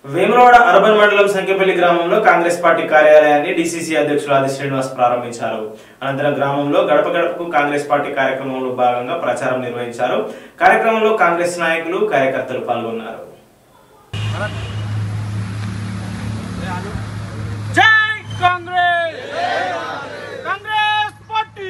Vemulawada urban మండలం సంఖ్యపల్లి గ్రామంలో Congress party కార్యాలయాన్ని డిసిసి అధ్యక్షులు ఆది శ్రీనివాస్ ప్రారంభించారు అనంతరం గ్రామంలో గడప గడపకు కాంగ్రెస్ పార్టీ కార్యక్రమంలో భాగంగా ప్రచారం నిర్వహించారు కార్యక్రమంలో కాంగ్రెస్ నాయకులు కార్యకర్తలు పాల్గొన్నారు జై కాంగ్రెస్ కాంగ్రెస్ పార్టీ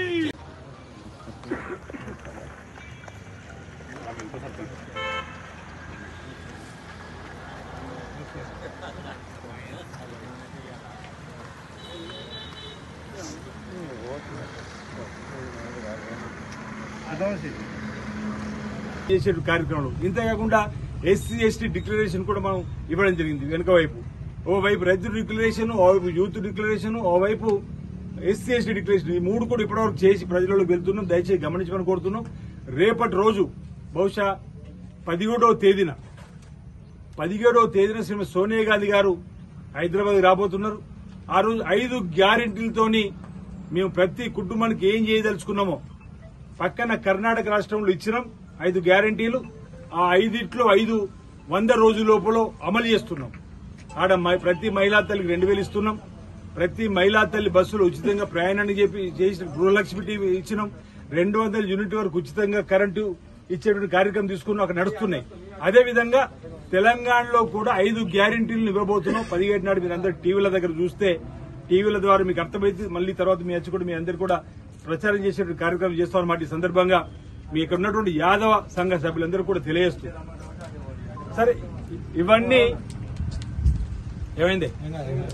చేసే కార్యక్రమాలు ఇంతే కాకుండా ఎస్సీ ఎస్టీ డిక్లరేషన్ కూడా మనం ఇవ్వడం జరిగింది వెనుక వైపు ఓవైపు రైతు డిక్లరేషన్ ఓవైపు యూత్ డిక్లరేషన్ ఓవైపు ఎస్సీ ఎస్టీ డిక్లరేషన్ ఈ మూడు కూడా ఇప్పటివరకు చేసి ప్రజలకు వెళ్తున్నాం దయచేసి గమనించమని కోరుతున్నాం రేపటి రోజు బహుశా పదిహేడవ తేదీన పదిహేడవ తేదీన శ్రీమతి సోనియా గాంధీ గారు హైదరాబాద్ రాబోతున్నారు ఆ రోజు ఐదు గ్యారెంటీలతోని మేము ప్రతి కుటుంబానికి ఏం చేయదలుచుకున్నామో పక్కన కర్ణాటక రాష్ట్రంలో ఇచ్చినాం ఐదు గ్యారంటీలు ఆ ఐదిట్లో ఐదు వంద రోజుల లోపల అమలు చేస్తున్నాం ఆడ మ- ప్రతి మహిళా తల్లికి రెండు వేలు ఇస్తున్నాం ప్రతి మహిళా తల్లి బస్సులు ఉచితంగా ప్రయాణాన్ని చెప్పి చేసిన గృహలక్ష్మి టీవీ ఇచ్చినాం రెండు వందల యూనిట్ వరకు ఉచితంగా కరెంటు ఇచ్చేటువంటి కార్యక్రమం తీసుకున్నాం అక్కడ నడుస్తున్నాయి అదే విధంగా తెలంగాణలో కూడా ఐదు గ్యారంటీలను ఇవ్వబోతున్నాం పదిహేడు నాడు మీరు అందరు టీవీల దగ్గర చూస్తే టీవీల ద్వారా మీకు అర్థమైతే మళ్ళీ తర్వాత మీ వచ్చి కూడా మీ అందరు కూడా ప్రచారం చేసే కార్యక్రమం చేస్తామన్నమాట ఈ సందర్భంగా మీ ఇక్కడ ఉన్నటువంటి యాదవ సంఘ సభ్యులందరూ కూడా తెలియజేస్తూ సరే ఇవన్నీ ఏమైంది